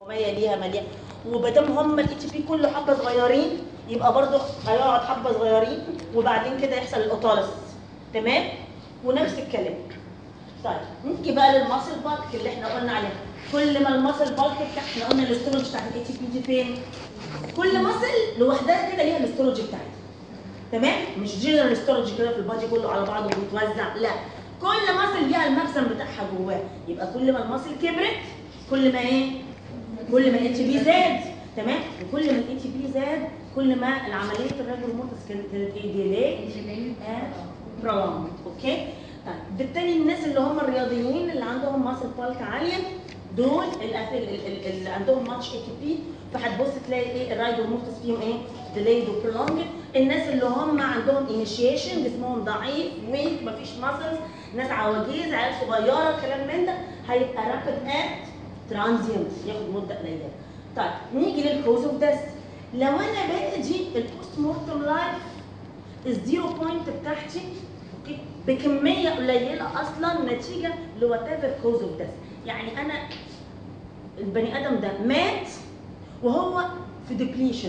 400 ليها مليان وما دام هم الاتش بي كله حبه صغيرين يبقى برضه هيقعد حبه صغيرين وبعدين كده يحصل الاوتالس تمام ونفس الكلام طيب نيجي بقى للماسل بالك اللي احنا قلنا عليها كل ما الماسل بالك بتاع احنا قلنا الاستورج بتاعت الاتش بي دي فين كل ماسل لوحدها كده ليها الاستورج بتاعتها تمام مش جنرال ستورج كده في البادي كله على بعضه وبيتوزع لا كل ماسل ليها المخزن بتاعها جواه يبقى كل ما الماسل كبرت كل ما ايه كل ما الاتش بي زاد تمام وكل ما الاتش بي زاد كل ما العمليه الرجل موتس كانت كانت ايه ديلي برولونج اوكي طيب بالتالي الناس اللي هم الرياضيين اللي عندهم ماسل بالك عاليه دول ال- ال- ال- اللي عندهم ماتش اي تي بي فهتبص تلاقي ايه الرايدو موتس فيهم ايه ديليد وبرولونج الناس اللي هم عندهم انيشيشن جسمهم ضعيف ويك مفيش ماسلز ناس عواجيز عيال صغيره كلام من ده هيبقى رابid ات ترانزيانت ياخد مده قليله طيب نيجي للكوز اوف ديث لو انا باجي البوست مورتم لايف الزيرو بوينت بتاعتي اوكي بكميه قليله اصلا نتيجه لوات ايفر كوز اوف ديث يعني انا البني ادم ده مات وهو في ديبليشن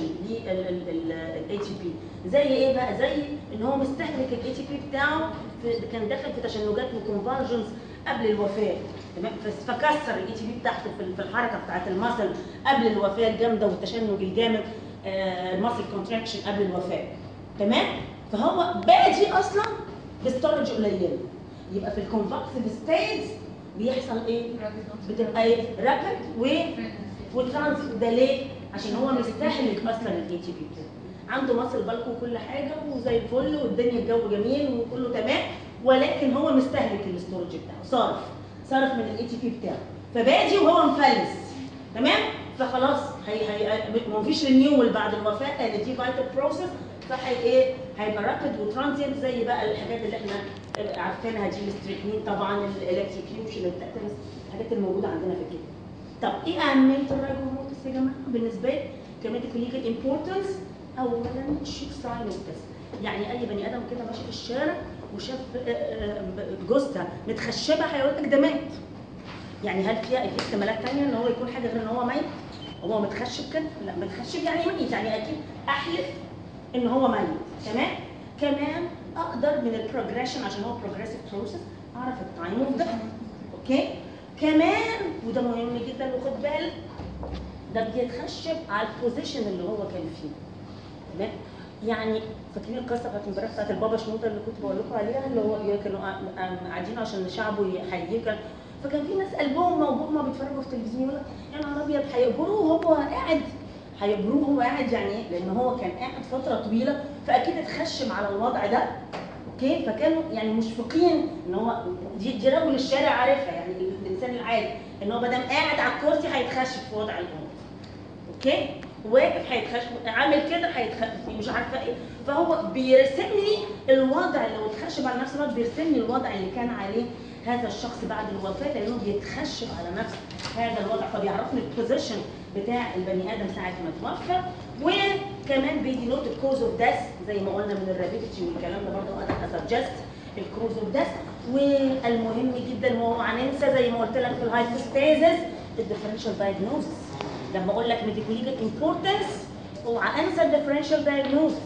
للاي تي بي زي ايه بقى زي ان هو مستهلك الاي تي بي بتاعه في كان داخل في تشنجات وكونفرجنز قبل الوفاه تمام فس- فكسر الاي تي بي بتاعته في في الحركه بتاعت المسل قبل الوفاه الجامده والتشنج الجامد الماسل كونتراكشن قبل الوفاه تمام فهو باجي اصلا بستورج قليله يبقى في الكونفكسيف ستيتس بيحصل ايه؟ بتبقى ايه؟ رابد و وترانزيت ده ليه؟ عشان هو مستهلك اصلا الاي تي بي بتاعه عنده مصل بالكو وكل حاجه وزي الفل والدنيا الجو جميل وكله تمام ولكن هو مستهلك الاستورج بتاعه صارف صارف من الاي تي بي بتاعه فباجي وهو مفلس تمام فخلاص هي هي مفيش رينيول بعد الوفاه لان دي فايتال بروسيس فهي ايه هيبقى رابد وترانزيت زي بقى الحاجات اللي احنا عارفينها دي الاستريكنين طبعا الالكتريكيوشن التكتنس الحاجات الموجوده عندنا في الكلى طب ايه اهميه الرايبوموتس يا جماعه بالنسبه لي كميديكال ليجل امبورتنس اولا تشوف ساين اوف يعني اي بني ادم كده ماشي في الشارع وشاف آه، آه، جثه متخشبه هيقول لك ده مات يعني هل فيها في احتمالات ثانيه ان هو يكون حاجه غير ان هو ميت هو متخشب كده لا متخشب يعني ميت يعني اكيد احلف ان هو ميت تمام كمان اقدر من البروجريشن عشان هو بروجريسيف بروسيس اعرف التايم اوف ده اوكي كمان وده مهم جدا وخد بالك ده بيتخشب على البوزيشن اللي هو كان فيه تمام يعني فاكرين القصه بتاعت امبارح بتاعت البابا شنوده اللي كنت بقول لكم عليها اللي هو كانوا قا- قاعدين عشان شعبه يحييه كان فكان في ناس قلبهم موجود ما بيتفرجوا في التلفزيون يقول لك يا نهار ابيض هيقبروه وهو قاعد هيقبروه وهو قاعد يعني ايه؟ لان هو كان قاعد فتره طويله فاكيد اتخشم على الوضع ده اوكي فكانوا يعني مشفقين ان هو دي, دي رجل الشارع عارفها يعني الانسان العادي ان هو ما دام قاعد على الكرسي هيتخشب في وضع الموت اوكي واقف هيتخشب عامل كده هيتخشب مش عارفه ايه فهو بيرسم لي الوضع لو اتخشب على نفس الوقت بيرسم لي الوضع اللي كان عليه هذا الشخص بعد الوفاه لانه بيتخشب على نفس هذا الوضع فبيعرفني البوزيشن بتاع البني ادم ساعه ما توفى وكمان بيدينوت الكوز اوف ديث زي ما قلنا من الرابيدتي والكلام ده برضه انا اسجست الكوز اوف ديث والمهم جدا وهو هننسى زي ما قلت لك في الهايبوستازيس الديفرنشال دايجنوستس لما اقول لك ميديكوليجال امبورتنس اوعى انسى الديفرنشال دايجنوستس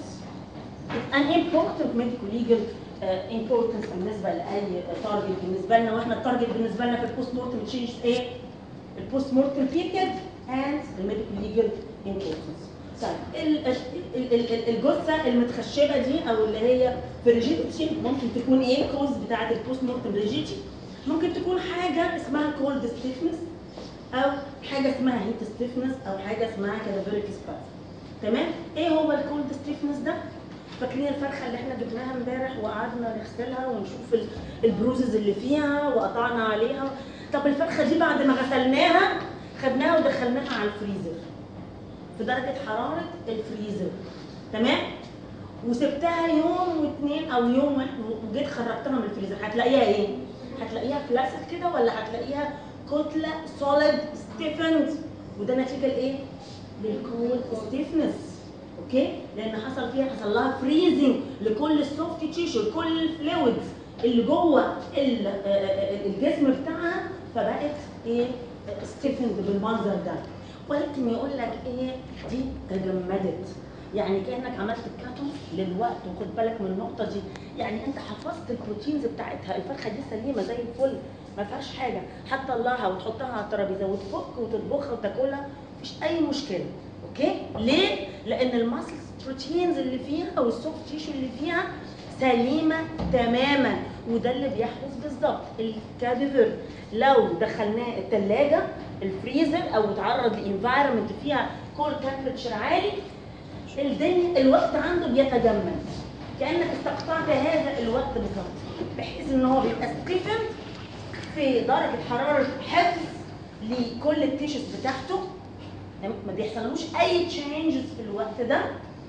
ان امبورتنت ميديكال ليجل امبورتنس بالنسبه لاي تارجت بالنسبه لنا واحنا التارجت بالنسبه لنا في البوست مورتم تشينج ايه؟ البوست مورتم بيريد اند الميديكال ليجل امبورتنس طيب ال- ال- ال- ال- الجثه المتخشبه دي او اللي هي في ريجيديتي ممكن تكون ايه كوز بتاعه البوست مورتم ريجيديتي ممكن تكون حاجه اسمها كولد ستيفنس او حاجه اسمها هيت ستيفنس او حاجه اسمها كادافيريك سباز تمام ايه هو الكولد ستيفنس ده فاكرين الفرخه اللي احنا جبناها امبارح وقعدنا نغسلها ونشوف ال- البروزز اللي فيها وقطعنا عليها طب الفرخه دي بعد ما غسلناها خدناها ودخلناها على الفريزر في درجه حراره الفريزر تمام وسبتها يوم واثنين او يوم واحد وجيت خرجتها من الفريزر هتلاقيها ايه؟ هتلاقيها فلاسد كده ولا هتلاقيها كتله سوليد ستيفند وده نتيجه لايه؟ للكول ستيفنس اوكي؟ لان حصل فيها حصل لها فريزنج لكل السوفت تيشو لكل الفلويدز اللي جوه ال- آه، آه، الجسم بتاعها فبقت ايه؟ ستيفند بالمنظر ده ولكن يقول لك ايه دي تجمدت يعني كانك عملت كاتون للوقت وخد بالك من النقطه دي يعني انت حفظت البروتينز بتاعتها الفرخه دي سليمه زي الفل ما فيهاش حاجه هتطلعها وتحطها على الترابيزه وتفك وتطبخها وتاكلها مفيش اي مشكله اوكي ليه لان الماسلز بروتينز اللي فيها والسوفت تيشو اللي فيها سليمه تماما وده اللي بيحدث بالظبط الكاديفر لو دخلناه الثلاجه الفريزر او اتعرض لانفايرمنت فيها كول تمبرتشر عالي الدنيا الوقت عنده بيتجمد كانك استقطعت هذا الوقت بالظبط بحيث ان هو بيبقى ستيفن في درجه حراره حفظ لكل التيشوز بتاعته ما بيحصلوش اي تشينجز في الوقت ده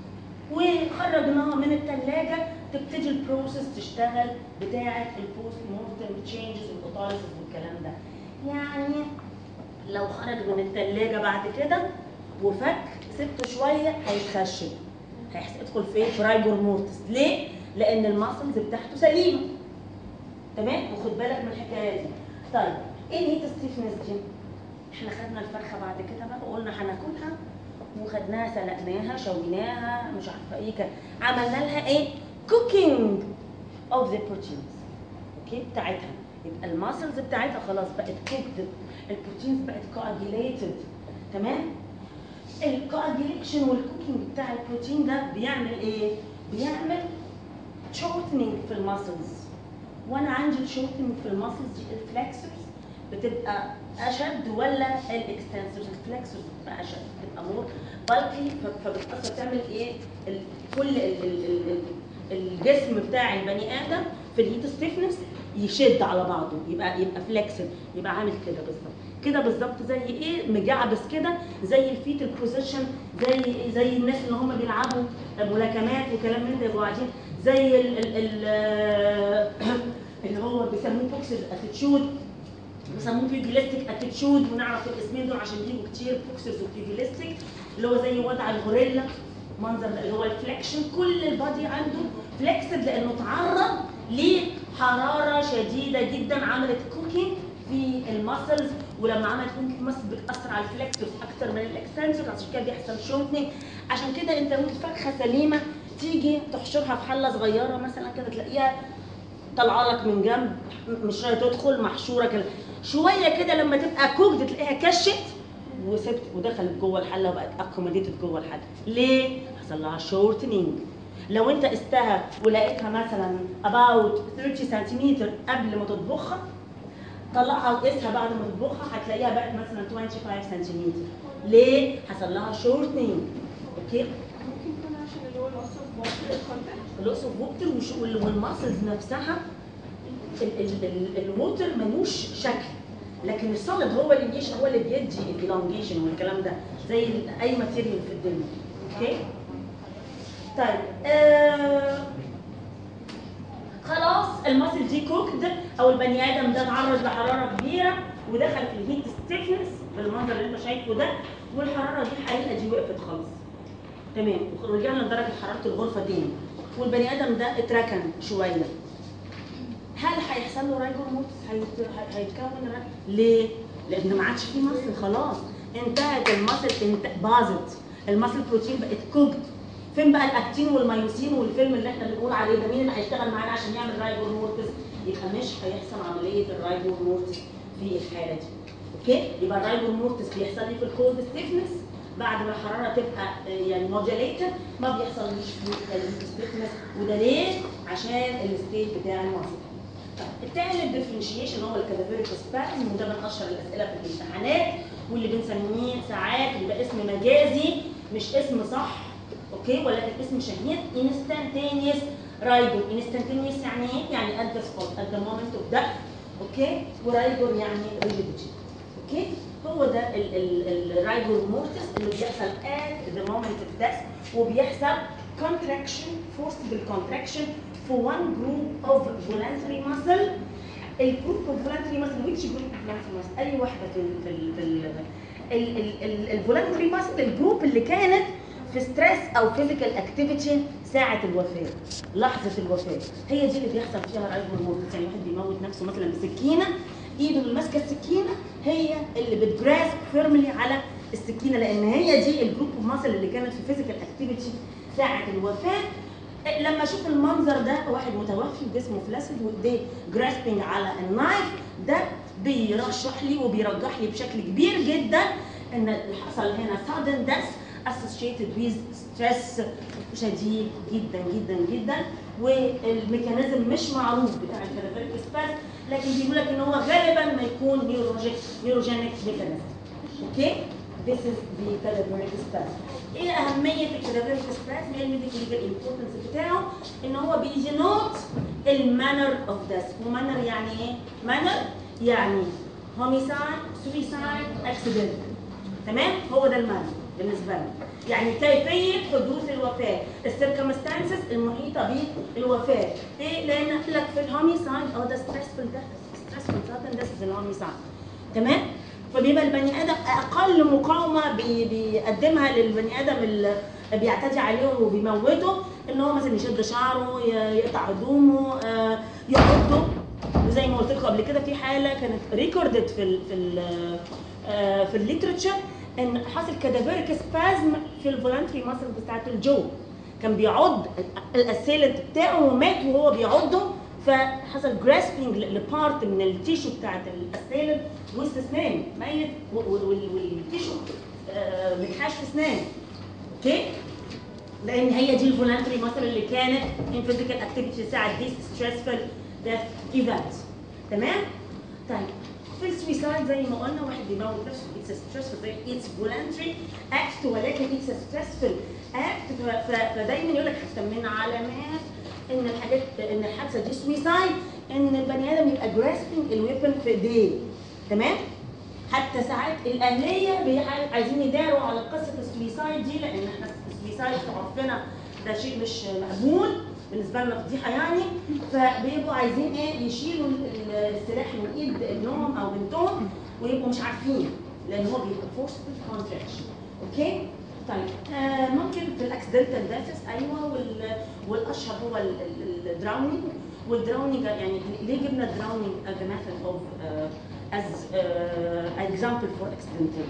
وخرجناها من الثلاجه تبتدي البروسيس تشتغل بتاعه البوست مورتم تشينجز والاوتاليسيس والكلام ده يعني لو خرج من الثلاجه بعد كده وفك سبته شويه هيتخشب هيدخل في في رايجور مورتس ليه؟ لان الماسلز بتاعته سليمه تمام وخد بالك من الحكايه دي طيب ايه الهيت ستيفنس دي؟ احنا خدنا الفرخه بعد كده بقى وقلنا هناكلها وخدناها سلقناها شويناها مش عارفه ايه كده عملنا لها ايه؟ كوكينج اوف ذا بروتينز اوكي بتاعتها يبقى الماسلز بتاعتها خلاص بقت كوكد البروتينز بقت كواجيليتد تمام؟ الكواجيليشن والكوكينج بتاع البروتين ده بيعمل ايه؟ بيعمل شورتنينج في الماسلز وانا عندي الشورتنينج في الماسلز دي الفلكسورز بتبقى اشد ولا الاكستنسورز الفلكسورز بتبقى اشد بتبقى مور بالكي فبتاثر تعمل ايه ال كل ال ال ال ال الجسم بتاع البني ادم في الهيت ستيفنس يشد على بعضه يبقى يبقى فلكسد يبقى عامل كده بالظبط كده بالظبط زي ايه مجعبس كده زي الفيت البوزيشن زي زي الناس اللي هم بيلعبوا ملاكمات وكلام من ده يبقوا قاعدين زي ال ال ال اللي هو بيسموه بوكسر اتيتيود بيسموه بيجلستيك اتيتيود ونعرف الاسمين دول عشان بيجوا كتير بوكسرز وبيجلستيك اللي هو زي وضع الغوريلا منظر اللي هو الفليكشن كل البادي عنده فليكسد لانه تعرض لحراره شديده جدا عملت كوكينج في المسلز ولما عملت كوكينج مسل بتاثر على الفلكسورز اكتر من الاكستنسورز عشان كده بيحصل شورتنج عشان كده انت ممكن فرخه سليمه تيجي تحشرها في حله صغيره مثلا كده تلاقيها طالعه لك من جنب مش راضيه تدخل محشوره كده شويه كده لما تبقى كوكد تلاقيها كشت وسبت ودخلت جوه الحله وبقت اكوموديتد جوه الحله ليه؟ حصل لها شورتنينج لو انت قستها ولقيتها مثلا about 30 سنتيمتر قبل ما تطبخها طلعها وقيسها بعد ما تطبخها هتلاقيها بقت مثلا 25 سنتيمتر ليه؟ حصل لها شورتنينج اوكي؟ ممكن يكون عشان اللي هو الاصل في الكونتنت اللوس اوف ووتر والماسلز نفسها ال- ال- ال- الووتر ملوش شكل لكن السوليد هو اللي بيش هو اللي بيدي الالونجيشن والكلام ده زي ال- اي ماتيريال في الدنيا اوكي طيب آه خلاص الماسل دي كوكد او البني ادم ده اتعرض لحراره كبيره ودخل في الهيت ستيفنس بالمنظر اللي انت شايفه ده والحراره دي الحقيقه دي وقفت خالص تمام ورجعنا لدرجه حراره الغرفه تاني والبني ادم ده اتركن شويه هل هيحصل له رايجور موتس هيت- هي- هيتكون را- ليه؟ لان ما عادش فيه مصل خلاص انتهت المصل انت باظت المصل بروتين بقت كوكد فين بقى الاكتين والمايوسين والفيلم اللي احنا بنقول عليه ده مين اللي هيشتغل معانا عشان يعمل رايجور مورتس يبقى مش هيحصل عمليه الرايجور مورتس في الحاله دي اوكي يبقى الرايجور مورتس بيحصل لي في الكولد ستيفنس بعد ما الحراره تبقى آه، يعني موديليتد ما بيحصلش في الستيفنس وده ليه؟ عشان الستيت بتاع المصل الثالث ديفرنشيشن هو الكادافيريك سباسم وده من اشهر الاسئله في الامتحانات واللي بنسميه ساعات بيبقى اسم مجازي مش اسم صح اوكي ولكن اسم شهير انستانتينيوس رايجور انستانتينيوس يعني ايه؟ يعني at the spot at the moment of death اوكي ورايجور يعني rigidity اوكي هو ده الرايجور مورتس اللي بيحصل at the moment of death وبيحصل contraction forcible contraction for one group of voluntary muscle الجروب اوف voluntary muscle which group of voluntary muscle اي واحده في ال في ال الفولنتري muscle الجروب اللي كانت في ستريس او فيزيكال اكتيفيتي ساعه الوفاه لحظه الوفاه هي دي اللي بيحصل فيها رايجور مورتس يعني واحد بيموت نفسه مثلا بسكينه ايده اللي ماسكه السكينه هي اللي بتجراسب فيرملي على السكينه لان هي دي الجروب اوف ماسل اللي كانت في فيزيكال اكتيفيتي ساعه الوفاه لما اشوف المنظر ده واحد متوفي وجسمه فلاسد وايديه جراسبنج على النايف ده بيرشح لي وبيرجح لي بشكل كبير جدا ان اللي حصل هنا sudden death associated with stress شديد جدا جدا جدا والميكانيزم مش معروف بتاع الكادافيريك سباس لكن بيقول لك ان هو غالبا ما يكون نيوروجيك نيوروجينيك ميكانيزم اوكي This is the cadaveric spasm. ايه اهميه الكادافيريك سباس؟ ايه الميديكال ليجل امبورتنس بتاعه؟ ان هو بيجنوت المانر اوف ديث، ومانر يعني ايه؟ مانر يعني هوميسايد، سويسايد، اكسيدنت. تمام؟ هو ده المانر بالنسبه لنا. يعني كيفيه حدوث الوفاه، السيركمستانسز المحيطه بالوفاه. ايه؟ لان قال لك في الهوميسايد اه ده ستريسفul ديث، ستريسفul سادن ديث في الهوميسايد. تمام؟ فبيبقى البني ادم اقل مقاومه بي بيقدمها للبني ادم اللي بيعتدي عليه وبيموته ان هو مثلا يشد شعره ي- يقطع هدومه آه، يعضه وزي ما قلت لكم قبل كده في حاله كانت ريكوردد في ال في ال آه، في الليترشر ان حصل كادافيريك سبازم في الفولنتري ماسل بتاعت الجو كان بيعض الاسيلنت بتاعه ومات وهو بيعضه فحصل جراسبنج لبارت من التيشو بتاعت الاسيلنت وسط اسنان ميت و- و- وال- والتيشو آه، متحاش في اسنان اوكي لان هي دي الفولنتري مثلا اللي كانت ان فيزيكال اكتيفيتي ساعه دي ستريسفul ديث ايفنت تمام طيب في السويسايد زي ما قلنا واحد بيموت نفسه اتس ستريسفul اتس فولنتري اكت ولكن اتس ستريسفul اكت فدايما يقول لك حتى من علامات ان الحاجات ان الحادثه دي سويسايد ان البني ادم يبقى جراسبنج الويبن في ايديه تمام حتى ساعات الاهليه بيح- عايزين يداروا على قصه السويسايد دي لان احنا السويسايد في عرفنا ده شيء مش مقبول بالنسبه لنا فضيحه يعني فبيبقوا عايزين ايه يشيلوا ال- ال- السلاح من ايد ابنهم او بنتهم ويبقوا مش عارفين لان هو بيبقى فورسبل كونتراكشن اوكي طيب آه ممكن في الاكسيدنتال داثس ايوه وال- والاشهر هو الدراونينج والدراونينج يعني ليه جبنا الدراونينج as a method of uh, as uh, example for accidental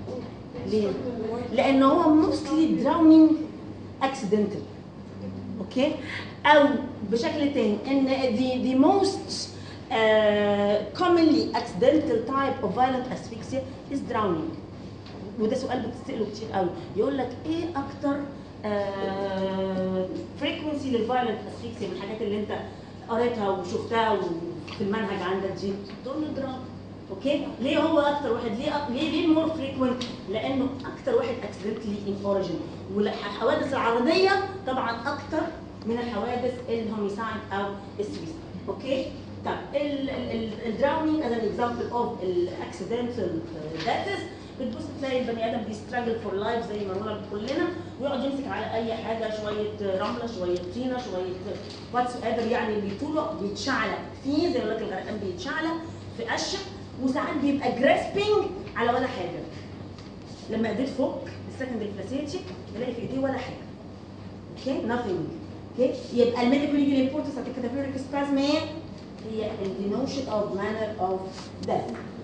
ليه؟ لان هو mostly drowning accidental اوكي او بشكل تاني ان the the most uh, commonly accidental type of violent asphyxia is drowning وده سؤال بتسأله كتير قوي يقول لك ايه اكتر فريكونسي للفايلنت اسفيكسيا من الحاجات اللي انت قريتها وشفتها وفي المنهج عندك دي دول الدراما اوكي ليه هو اكتر واحد ليه أك... ليه ليه مور فريكوينت لانه اكتر واحد اكسيدنتلي ان اوريجين والحوادث العرضيه طبعا اكتر من الحوادث الهوميسايد او السويسايد اوكي طب الدراونينج از ان اكزامبل اوف الاكسيدنتال داثس بتبص تلاقي البني ادم بيستراجل فور لايف زي ما رونا بتقول لنا ويقعد يمسك على اي حاجه شويه رمله شويه طينه شويه واتس ايفر يعني اللي طوله بيتشعلق فيه زي ما يقول لك الغرقان بيتشعلق في قشه وساعات بيبقى جراسبنج على ولا حاجه لما ايديه تفك السكندري بلاسيتي تلاقي في ايديه ولا حاجه اوكي nothing اوكي يبقى الميديكال ليجل امبورتنس بتاعت الكاتافيريك سبازم ايه؟ هي الدينوشن اوف مانر اوف ديث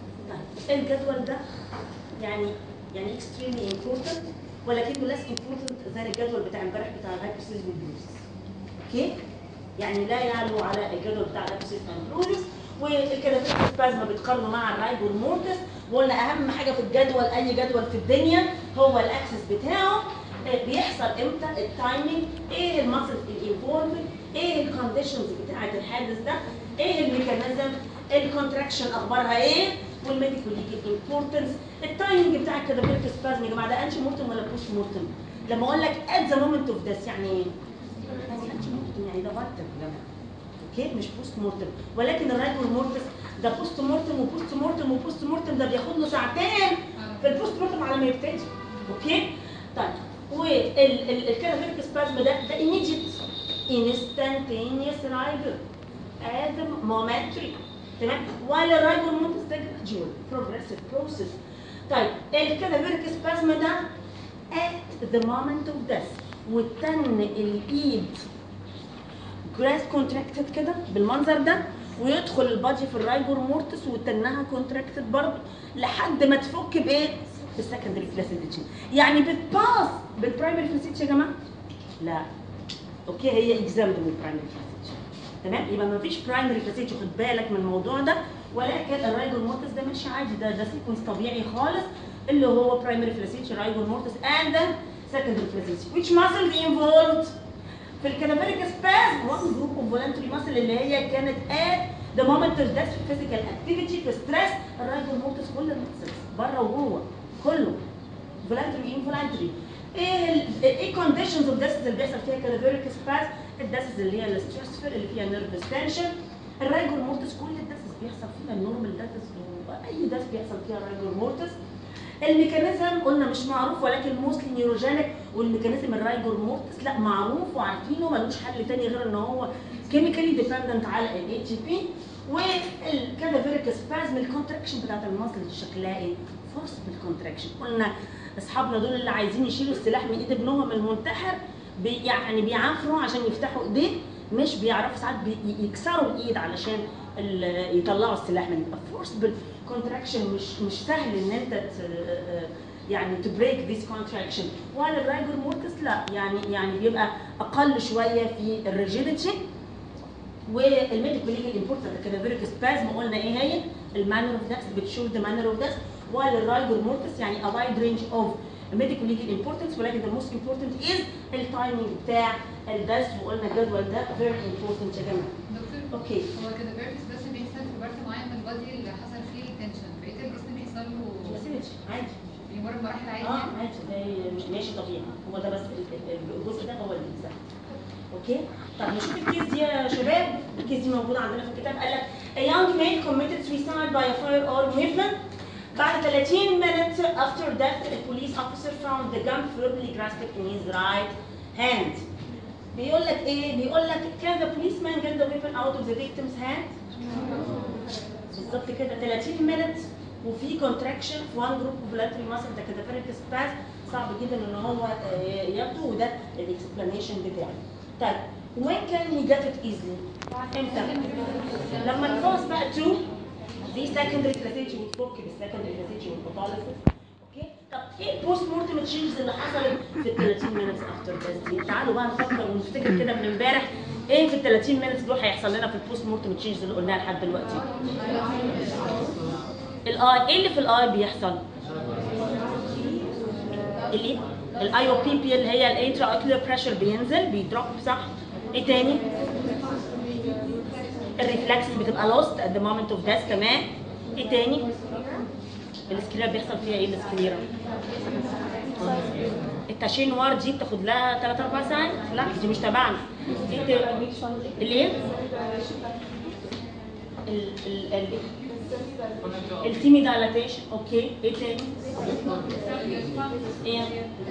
طيب الجدول ده يعني يعني extremely important ولكنه less important زي الجدول بتاع امبارح بتاع الهايبوسيس والبروسيس اوكي يعني لا يعلو على الجدول بتاع الهايبوسيس والبروسيس والكادافيريك سبازما بتقارنه مع الرايبور مورتس وقلنا اهم حاجه في الجدول اي جدول في الدنيا هو الاكسس بتاعه آه، بيحصل امتى التايمينج ايه المصل الانفولفد ايه الكونديشنز بتاعه الحادث ده ايه الميكانيزم الكونتراكشن اخبارها ايه والميديكال ليجل امبورتنس التايمنج بتاع الكادافيريك سبازم يا جماعه ده انشي مورتم ولا بوست مورتم لما اقول لك ات ذا مومنت اوف ديث يعني ايه؟ يعني انشي مورتم يعني ده فايتال يا جماعه اوكي مش بوست مورتم ولكن الرايبور مورتس ده بوست مورتم وبوست مورتم وبوست مورتم ده بياخد له ساعتين في البوست مورتم على ما يبتدي اوكي طيب والكادافيريك سبازم ده ده immediate instantaneous رايبر ادم momentary تمام ولا الرايبور مورتس ده gradual progressive process طيب الكادافيريك سبازم ده at the moment of death وتن الايد جراس كونتراكتد كده بالمنظر ده ويدخل البادي في الرايبور مورتس وتنها كونتراكتد برضه لحد ما تفك بايه؟ في السكندري فلاسيديتي يعني بتباس بالبرايمري فلاسيديتي يا جماعه لا اوكي هي اكزامد من البرايمري فلاسيديتي تمام يبقى ما فيش برايمري فلاسيديتي خد بالك من الموضوع ده ولكن الرايجور مورتس ده ماشي عادي ده ده سيكونس طبيعي خالص اللي هو برايمري فلاسيديتي رايجور مورتس اند secondary فلاسيديتي which muscles involved في الكادافيريك سباز وان جروب اوف فولنتري ماسل اللي هي كانت at the moment of death في physical activity في ستريس الرايجور مورتس كل المسلز بره وجوه كله فولنتري انفولنتري ايه ال ايه كونديشنز اوف ديسز اللي بيحصل فيها كادافيريك سباز الديسز اللي هي الستريسفul اللي فيها نيرفس تنشن الرايجور مورتس كل الديسز بيحصل فيها النورمال ديسز اي ديس بيحصل فيها الرايجور مورتس الميكانيزم قلنا مش معروف ولكن موستلي نيوروجينيك والميكانيزم الرايجور مورتس لا معروف وعارفينه ملوش حل تاني غير ان هو كيميكالي ديبندنت على الاي تي بي والكادافيريك سبازم الكونتراكشن بتاعت الماسل شكلها ايه؟ فورسبل كونتراكشن قلنا اصحابنا دول اللي عايزين يشيلوا السلاح من ايد ابنهم المنتحر بي يعني بيعافروا عشان يفتحوا ايديه مش بيعرفوا ساعات بي- يكسروا الايد علشان ال- يطلعوا السلاح من فورسبل كونتراكشن مش مش سهل ان انت ت- يعني تو بريك ذيس كونتراكشن وعلى الرايجر مورتس لا يعني يعني بيبقى اقل شويه في الريجيديتي والميديكال ليجل امبورتنت كادافيريك سبازم قلنا ايه هي المانر اوف داس بتشوف ذا مانر اوف داس while الرايجر مورتس يعني a wide range of medical legal importance ولكن the most important is التايمينج بتاع الداس وقلنا الجدول ده very important يا جماعه دكتور اوكي هو كده فيرتس بس بيحصل في بارت معين من البادي اللي حصل فيه التنشن بقيه الجسم بيحصل بس له ماشي عادي بيمر بمراحل عادي اه يعني؟ عادي ده مش ماشي طبيعي هو ده بس ال- ال- الجزء ده هو اللي بيساعد اوكي طب نشوف الكيس دي يا شباب الكيس دي موجوده عندنا في الكتاب قال لك a young man committed suicide by a firearm weapon بعد 30 minutes after death a police officer found the gun firmly grasped in his right hand بيقول لك ايه بيقول لك can the policeman get the weapon out of the victim's hand بالظبط كده 30 minutes وفي كونتراكشن في وان جروب فولاتري ماسل ده كده فارق سباس صعب جدا ان هو آه، ياخده وده الاكسبلانيشن بتاعه. طيب when can we get it easily؟ امتى؟ لما نخلص بقى تو دي سكندري كلاسيتي وتفك بالسكندري كلاسيتي والبطالس اوكي طب ايه البوست مورتم تشينجز اللي حصلت في ال 30 مينتس افتر ديث دي؟ تعالوا بقى نفكر ونفتكر كده من امبارح ايه في ال 30 مينتس دول هيحصل لنا في البوست مورتم تشينجز اللي قلناها لحد دلوقتي؟ الاي ايه اللي في الاي بيحصل؟ الايه؟ الاي او بي بي اللي هي الانترا اوكيولار بريشر بينزل بيدروب صح؟ ايه تاني؟ الريفلكس بتبقى لوست ات ذا مومنت اوف ديث كمان ايه تاني؟ السكليرا بيحصل فيها ايه السكليرا؟ التاشين وار دي بتاخد لها 3 4 ساعات لا دي مش تبعنا ايه تاني؟ الايه؟ ال ال ال التيمي دايلاتيشن اوكي ايه تاني؟ ايه؟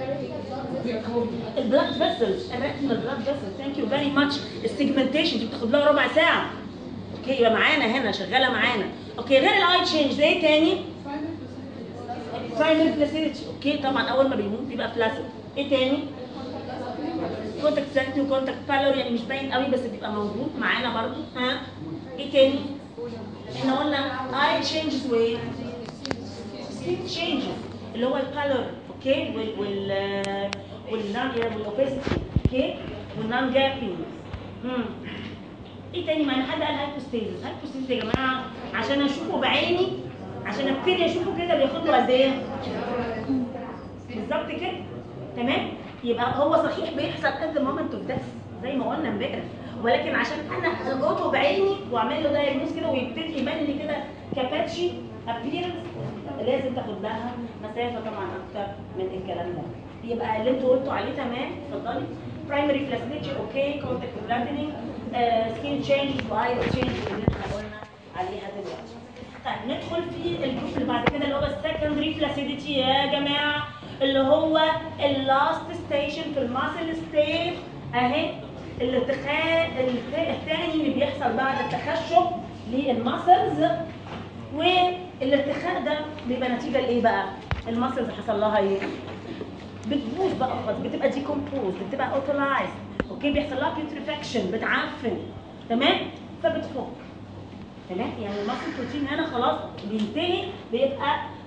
البلاد فيسلز الريتم البلاد فيسلز ثانك يو فيري ماتش السيجمنتيشن دي بتاخد لها ربع ساعه اوكي يبقى معانا هنا شغاله معانا اوكي غير الاي تشينج ايه تاني؟ برايمري بلاسيديتي اوكي طبعا اول ما بيموت بيبقى بلاسيد ايه تاني؟ كونتاكت سيرتي وكونتاكت بالور يعني مش باين قوي بس بيبقى موجود معانا برضو ها ايه تاني؟ احنا قلنا اي تشينجز وايه؟ سكين تشينجز اللي هو الكالر اوكي وال وال والنان والاوبيستي اوكي والنان جابينج امم ايه تاني ما انا حد قال هايبوستيزس هايبوستيزس يا جماعه عشان اشوفه بعيني عشان ابتدي اشوفه كده بياخد له قد ايه؟ بالظبط كده تمام يبقى هو صحيح بيحصل at the moment of death زي ما قلنا امبارح ولكن عشان انا القطه بعيني واعمل له دايجنوز كده ويبتدي يبان لي كده كاباتشي ابيرنس لازم تاخد لها مسافه طبعا اكتر من الكلام ده يبقى اللي انتوا قلتوا عليه تمام اتفضلي برايمري فلاسيليتي اوكي كونتاكت فلاتنينج سكين تشينج واي تشينج اللي احنا قلنا عليها دلوقتي طيب ندخل في الجروب اللي بعد كده اللي هو السكندري فلاسيديتي يا جماعه اللي هو اللاست ستيشن في الماسل ستيت اهي الارتخاء الثاني اللي بيحصل بعد التخشب للماسلز والارتخاء ده بيبقى نتيجه لايه بقى؟ الماسلز حصل لها ايه؟ بتبوظ بقى خلاص بتبقى ديكومبوز بتبقى اوتولايز اوكي بيحصل لها بيوتريفاكشن بتعفن تمام؟ فبتفك تمام يعني الماسل بروتين هنا خلاص بينتهي بيبقى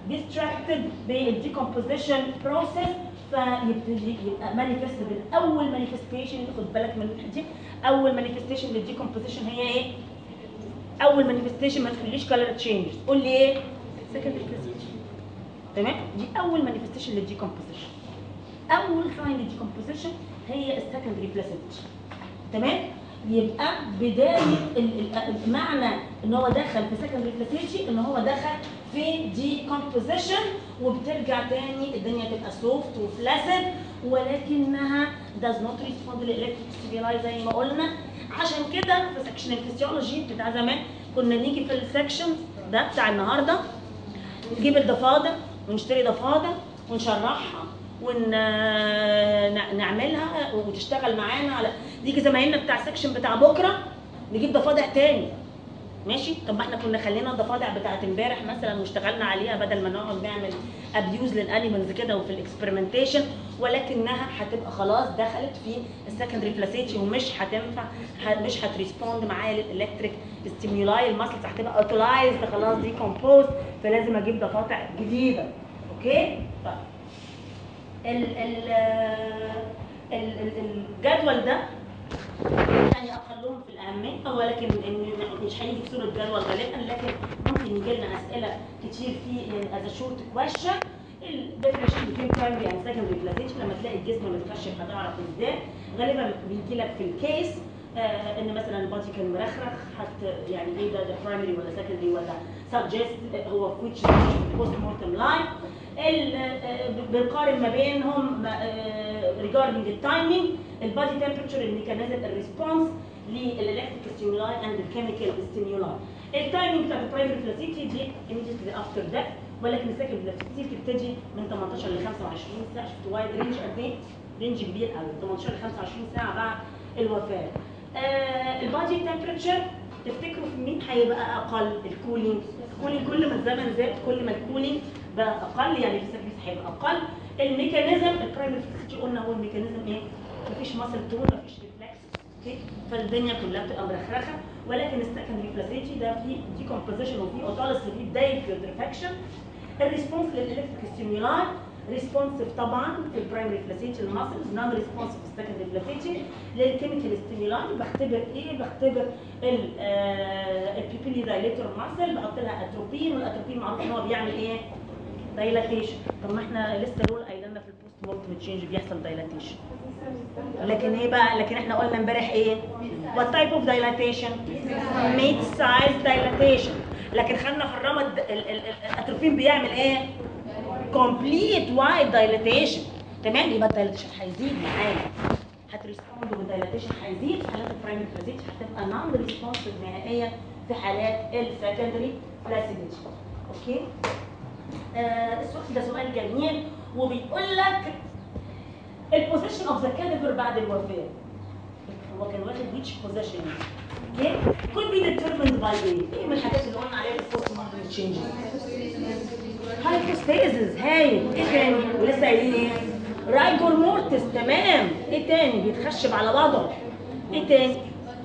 distracted بالديكومبوزيشن بروسيس فيبتدي يبقى مانيفست بالاول مانيفستيشن خد بالك من الحته دي اول مانيفستيشن للديكومبوزيشن هي ايه؟ اول مانيفستيشن ما تخليش كلر تشينجز قول لي ايه؟ سكندري تمام؟ دي اول مانيفستيشن للديكومبوزيشن اول ساين للديكومبوزيشن هي السكندري بلاسيدج تمام يبقى بدايه ال- ال- المعنى ان هو دخل في سكندري بلاسيدج ان هو دخل في ديكومبوزيشن وبترجع تاني الدنيا تبقى سوفت وفلاسد ولكنها does not respond للالكتريك ستيبيلاي زي ما قلنا عشان كده في سكشن الفسيولوجي بتاع زمان كنا نيجي في السكشن ده بتاع النهارده نجيب الضفادع ونشتري ضفادع ونشرحها ونعملها وتشتغل معانا على نيجي زمايلنا بتاع السكشن بتاع بكره نجيب ضفادع تاني ماشي طب ما احنا كنا خلينا الضفادع بتاعت امبارح مثلا واشتغلنا عليها بدل ما نقعد نعمل ابيوز للانيمالز كده وفي الاكسبيرمنتيشن ولكنها هتبقى خلاص دخلت في السكندري بلاسيتي ومش هتنفع ه- مش هتريسبوند معايا للالكتريك ستيمولاي الماسلز هتبقى اوتولايزد خلاص دي كومبوز فلازم اجيب ضفادع جديده اوكي طيب ال ال ال- ال- الجدول ده يعني اقلهم في الاهميه ولكن إن- مش هيجي في صوره جدول غالبا لكن ممكن يجي لنا اسئله كتير فيه يعني از شورت كويشن الديفرنشال بين برايمري اند سكندري بلاسيتش لما تلاقي الجسم متخشب هتعرف ازاي غالبا بيجي لك في الكيس آه ان مثلا البادي كان مرخرخ حتى يعني ايه ده ده برايمري ولا سكندري ولا سبجست هو في ويتش بوست مورتم لاين بنقارن ما بينهم ريجاردنج التايمينج البادي تمبرتشر الميكانيزم الريسبونس للالكتريك ستيمولاي اند الكيميكال ستيمولاي التايمينج بتاعت البرايمري بلاسيتي دي immediately افتر ده ولكن السكند بلاسيتي بتبتدي من 18 ل 25 ساعه شفت وايد رينج قد ايه؟ رينج كبير قوي 18 ل 25 ساعه بعد الوفاه آه البادي تمبرتشر تفتكروا في مين هيبقى اقل الكولينج الكولينج كل ما الزمن زاد كل ما الكولينج بقى اقل يعني السكريس هيبقى اقل الميكانيزم البرايمري فلاسيتي قلنا هو الميكانيزم ايه مفيش ماسل تون مفيش ريفلكس اوكي فالدنيا كلها بتبقى مرخرخه ولكن السكندري بلاسيتي ده فيه ديكومبوزيشن وفيه اوتوليس وفيه بدايه بيوتريفاكشن الريسبونس للالكتريك ستيمولاي ريسبونسيف طبعا في البرايمري بلاسيتي الماسلز نون ريسبونسيف في السكندري بلاسيتي للكيميكال ستيمولاي بختبر ايه بختبر البيبيلي دايليتور ماسل بحط لها اتروبين والاتروبين معروف ان هو بيعمل ايه دايلاتيشن طب ما احنا لسه دول قايلين لنا في البوست مورتم تشينج بيحصل دايلاتيشن لكن ايه بقى لكن احنا قلنا امبارح ايه what type of dilatation mid size dilatation لكن خدنا في الرمد ال- ال- ال- الاتروفين بيعمل ايه complete wide dilatation تمام يبقى الدايلاتيشن هيزيد معانا هتريسبوند والدايلاتيشن هيزيد في حالات البرايمري بلاسيتي هتبقى نون ريسبونسيف نهائيا في حالات السكندري بلاسيتي اوكي آه السؤال ده سؤال جميل وبيقول لك البوزيشن اوف ذا كاليبر بعد الوفاه هو كان واخد ويتش بوزيشن اوكي could be determined by ايه؟ ايه من الحاجات اللي قلنا عليها في البوست ماركت تشينجز هايبوستيزز هايل ايه تاني ولسه قايلين ايه رايجور مورتس تمام ايه تاني بيتخشب على بعضه ايه تاني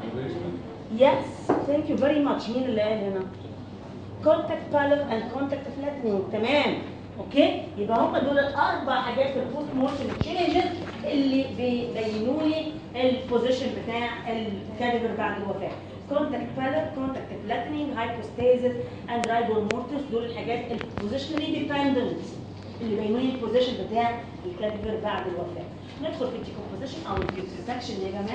يس ثانك يو فيري ماتش مين اللي قال هنا كونتاكت بالر اند كونتاكت فلاتنينج تمام اوكي يبقى هم دول الاربع حاجات في البوست مورتم تشينجز اللي بيبينوا لي البوزيشن بتاع الكاليبر بعد الوفاه كونتاكت بالر كونتاكت فلاتنينج هايبوستيزس اند رايبور مورتس دول الحاجات البوزيشنالي ديبندنت اللي بينوا لي البوزيشن بتاع الكاليبر بعد الوفاه ندخل في الديكومبوزيشن او الديوتريفاكشن يا جماعه